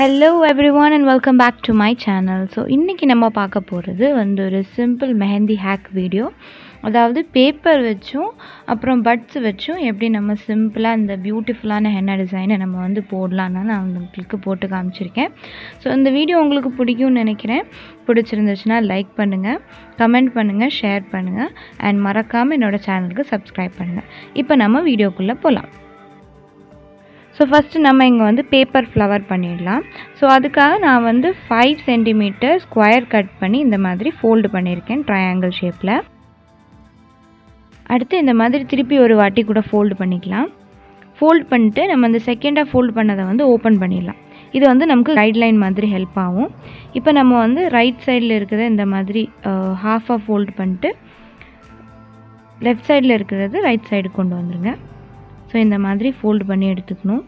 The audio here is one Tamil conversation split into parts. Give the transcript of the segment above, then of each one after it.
hello everyone and welcome back to my channel so இன்றைக்கி நம்ம பார்க்க போகிறது வந்து ஒரு சிம்பிள் மெஹந்தி ஹேக் வீடியோ அதாவது பேப்பர் வச்சும் அப்புறம் பட்ஸ் வச்சும் எப்படி நம்ம சிம்பிளாக இந்த பியூட்டிஃபுல்லான ஹென்னா டிசைனை நம்ம வந்து போடலான்னு நான் உங்களுக்கு போட்டு காமிச்சிருக்கேன் ஸோ இந்த வீடியோ உங்களுக்கு பிடிக்கும்னு நினைக்கிறேன் பிடிச்சிருந்துச்சுன்னா லைக் பண்ணுங்கள் கமெண்ட் பண்ணுங்கள் ஷேர் பண்ணுங்கள் அண்ட் மறக்காமல் என்னோடய சேனலுக்கு சப்ஸ்கிரைப் பண்ணுங்கள் இப்போ நம்ம வீடியோக்குள்ளே போகலாம் ஸோ ஃபஸ்ட்டு நம்ம இங்கே வந்து பேப்பர் ஃப்ளவர் பண்ணிடலாம் ஸோ அதுக்காக நான் வந்து ஃபைவ் சென்டிமீட்டர் ஸ்கொயர் கட் பண்ணி இந்த மாதிரி ஃபோல்டு பண்ணியிருக்கேன் ட்ரையாங்கிள் ஷேப்பில் அடுத்து இந்த மாதிரி திருப்பி ஒரு வாட்டி கூட ஃபோல்டு பண்ணிக்கலாம் ஃபோல்ட் பண்ணிட்டு நம்ம இந்த செகண்டாக ஃபோல்டு பண்ணதை வந்து ஓப்பன் பண்ணிடலாம் இது வந்து நமக்கு கைட்லைன் மாதிரி ஹெல்ப் ஆகும் இப்போ நம்ம வந்து ரைட் சைடில் இருக்கிறத இந்த மாதிரி ஹாஃபாக ஃபோல்டு பண்ணிட்டு லெஃப்ட் சைடில் இருக்கிறது ரைட் சைடு கொண்டு வந்துருங்க ஸோ இந்த மாதிரி ஃபோல்டு பண்ணி எடுத்துக்கணும்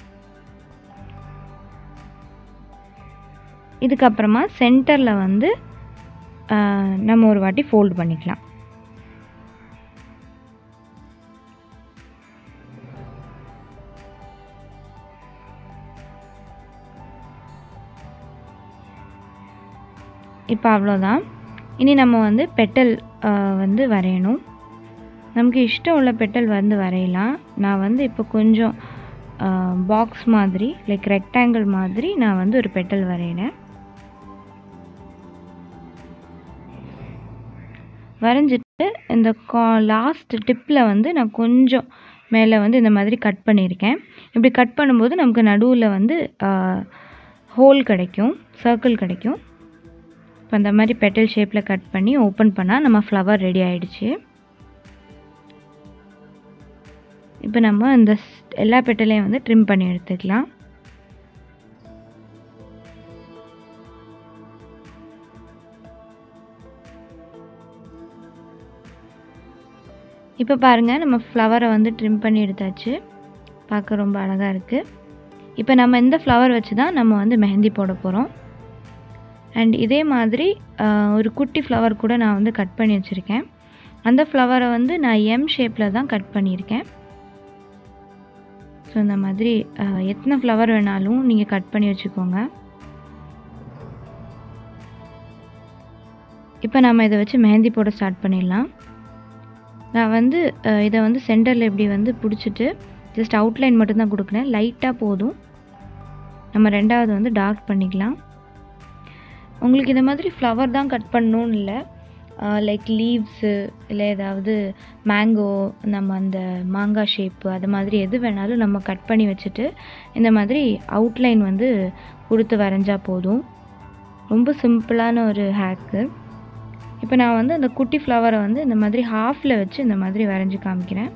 இதுக்கப்புறமா சென்டரில் வந்து நம்ம ஒரு வாட்டி ஃபோல்டு பண்ணிக்கலாம் இப்போ அவ்வளோதான் இனி நம்ம வந்து பெட்டல் வந்து வரையணும் நமக்கு இஷ்டம் உள்ள பெட்டல் வந்து வரையலாம் நான் வந்து இப்போ கொஞ்சம் பாக்ஸ் மாதிரி லைக் ரெக்டாங்கிள் மாதிரி நான் வந்து ஒரு பெட்டல் வரையினேன் வரைஞ்சிட்டு இந்த கா லாஸ்ட் டிப்பில் வந்து நான் கொஞ்சம் மேலே வந்து இந்த மாதிரி கட் பண்ணியிருக்கேன் இப்படி கட் பண்ணும்போது நமக்கு நடுவில் வந்து ஹோல் கிடைக்கும் சர்க்கிள் கிடைக்கும் இப்போ அந்த மாதிரி பெட்டல் ஷேப்பில் கட் பண்ணி ஓப்பன் பண்ணால் நம்ம ஃப்ளவர் ரெடி ஆகிடுச்சு இப்போ நம்ம இந்த எல்லா பெட்டலையும் வந்து ட்ரிம் பண்ணி எடுத்துக்கலாம் இப்போ பாருங்கள் நம்ம ஃப்ளவரை வந்து ட்ரிம் பண்ணி எடுத்தாச்சு பார்க்க ரொம்ப அழகாக இருக்குது இப்போ நம்ம இந்த ஃப்ளவர் வச்சு தான் நம்ம வந்து மெஹந்தி போட போகிறோம் அண்ட் இதே மாதிரி ஒரு குட்டி ஃப்ளவர் கூட நான் வந்து கட் பண்ணி வச்சுருக்கேன் அந்த ஃப்ளவரை வந்து நான் எம் ஷேப்பில் தான் கட் பண்ணியிருக்கேன் ஸோ இந்த மாதிரி எத்தனை ஃப்ளவர் வேணாலும் நீங்கள் கட் பண்ணி வச்சுக்கோங்க இப்போ நம்ம இதை வச்சு மெஹந்தி போட ஸ்டார்ட் பண்ணிடலாம் நான் வந்து இதை வந்து சென்டரில் இப்படி வந்து பிடிச்சிட்டு ஜஸ்ட் அவுட்லைன் மட்டும்தான் கொடுக்குறேன் லைட்டாக போதும் நம்ம ரெண்டாவது வந்து டார்க் பண்ணிக்கலாம் உங்களுக்கு இந்த மாதிரி ஃப்ளவர் தான் கட் பண்ணணும்னு இல்லை லைக் லீவ்ஸு இல்லை ஏதாவது மேங்கோ நம்ம அந்த மாங்காய் ஷேப்பு அது மாதிரி எது வேணாலும் நம்ம கட் பண்ணி வச்சுட்டு இந்த மாதிரி அவுட்லைன் வந்து கொடுத்து வரைஞ்சா போதும் ரொம்ப சிம்பிளான ஒரு ஹேக்கு இப்போ நான் வந்து அந்த குட்டி ஃப்ளவரை வந்து இந்த மாதிரி ஹாஃபில் வச்சு இந்த மாதிரி வரைஞ்சி காமிக்கிறேன்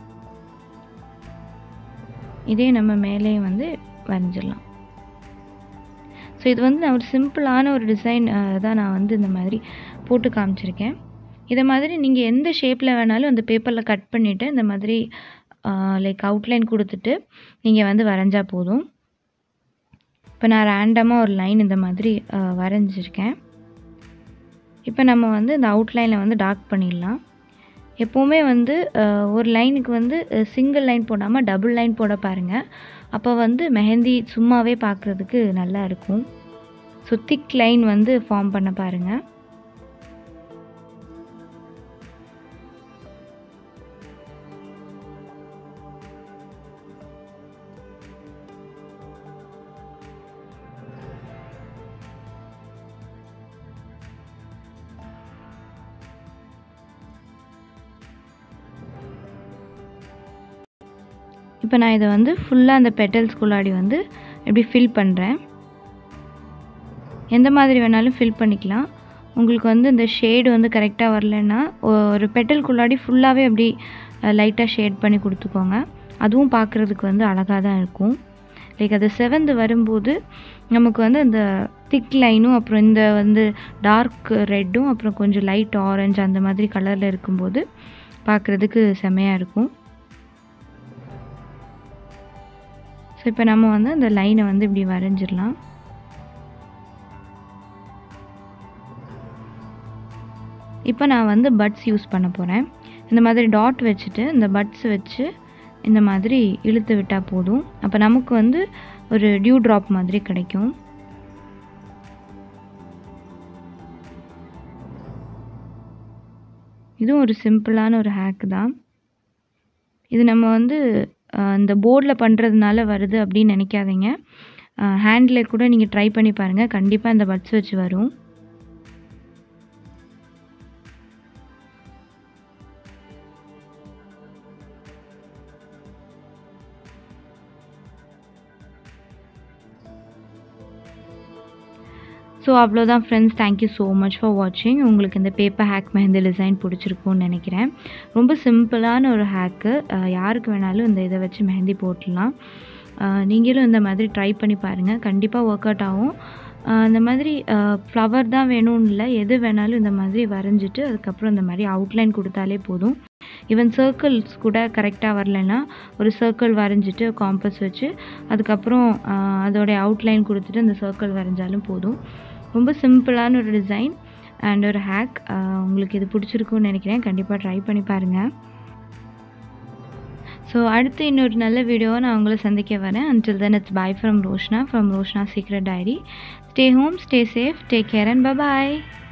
இதே நம்ம மேலேயும் வந்து வரைஞ்சிடலாம் ஸோ இது வந்து நான் ஒரு சிம்பிளான ஒரு டிசைன் தான் நான் வந்து இந்த மாதிரி போட்டு காமிச்சிருக்கேன் இதை மாதிரி நீங்கள் எந்த ஷேப்பில் வேணாலும் அந்த பேப்பரில் கட் பண்ணிவிட்டு இந்த மாதிரி லைக் அவுட்லைன் கொடுத்துட்டு நீங்கள் வந்து வரைஞ்சா போதும் இப்போ நான் ரேண்டமாக ஒரு லைன் இந்த மாதிரி வரைஞ்சிருக்கேன் இப்போ நம்ம வந்து இந்த அவுட்லைனில் வந்து டார்க் பண்ணிடலாம் எப்போவுமே வந்து ஒரு லைனுக்கு வந்து சிங்கிள் லைன் போடாமல் டபுள் லைன் போட பாருங்கள் அப்போ வந்து மெஹந்தி சும்மாவே பார்க்குறதுக்கு நல்லா இருக்கும் ஸோ திக் லைன் வந்து ஃபார்ம் பண்ண பாருங்கள் இப்போ நான் இதை வந்து ஃபுல்லாக அந்த பெட்டல்ஸ்குள்ளாடி வந்து எப்படி ஃபில் பண்ணுறேன் எந்த மாதிரி வேணாலும் ஃபில் பண்ணிக்கலாம் உங்களுக்கு வந்து இந்த ஷேடு வந்து கரெக்டாக வரலன்னா ஒரு பெட்டல்குள்ளாடி ஃபுல்லாகவே அப்படி லைட்டாக ஷேட் பண்ணி கொடுத்துக்கோங்க அதுவும் பார்க்குறதுக்கு வந்து அழகாக தான் இருக்கும் லைக் அது செவந்து வரும்போது நமக்கு வந்து அந்த திக் லைனும் அப்புறம் இந்த வந்து டார்க் ரெட்டும் அப்புறம் கொஞ்சம் லைட் ஆரஞ்சு அந்த மாதிரி கலரில் இருக்கும்போது பார்க்குறதுக்கு செமையாக இருக்கும் ஸோ இப்போ நம்ம வந்து அந்த லைனை வந்து இப்படி வரைஞ்சிடலாம் இப்போ நான் வந்து பட்ஸ் யூஸ் பண்ண போகிறேன் இந்த மாதிரி டாட் வச்சுட்டு இந்த பட்ஸ் வச்சு இந்த மாதிரி இழுத்து விட்டால் போதும் அப்போ நமக்கு வந்து ஒரு டியூ ட்ராப் மாதிரி கிடைக்கும் இதுவும் ஒரு சிம்பிளான ஒரு ஹேக் தான் இது நம்ம வந்து இந்த போர்டில் பண்ணுறதுனால வருது அப்படின்னு நினைக்காதீங்க ஹேண்டில் கூட நீங்கள் ட்ரை பண்ணி பாருங்கள் கண்டிப்பாக இந்த பட்ஸ் வச்சு வரும் ஸோ அவ்வளோதான் friends thank you so much for வாட்சிங் உங்களுக்கு இந்த பேப்பர் ஹேக் மெஹந்தி டிசைன் பிடிச்சிருக்கும்னு நினைக்கிறேன் ரொம்ப சிம்பிளான ஒரு ஹேக்கு யாருக்கு வேணாலும் இந்த இதை வச்சு மெஹந்தி போட்டுடலாம் நீங்களும் இந்த மாதிரி ட்ரை பண்ணி பாருங்கள் கண்டிப்பாக ஒர்க் அவுட் ஆகும் இந்த மாதிரி ஃப்ளவர் தான் வேணும்னு இல்லை எது வேணாலும் இந்த மாதிரி வரைஞ்சிட்டு அதுக்கப்புறம் இந்த மாதிரி அவுட்லைன் கொடுத்தாலே போதும் ஈவன் சர்க்கிள்ஸ் கூட கரெக்டாக வரலைன்னா ஒரு சர்க்கிள் வரைஞ்சிட்டு காம்பஸ் வச்சு அதுக்கப்புறம் அதோடைய அவுட்லைன் கொடுத்துட்டு அந்த சர்க்கிள் வரைஞ்சாலும் போதும் ரொம்ப சிம்பிளான ஒரு டிசைன் அண்ட் ஒரு ஹேக் உங்களுக்கு இது பிடிச்சிருக்குன்னு நினைக்கிறேன் கண்டிப்பாக ட்ரை பண்ணி பாருங்கள் ஸோ அடுத்து இன்னொரு நல்ல வீடியோவை நான் உங்களை சந்திக்க வரேன் until then it's bye from Roshna from Roshna secret diary stay home stay safe take care and bye bye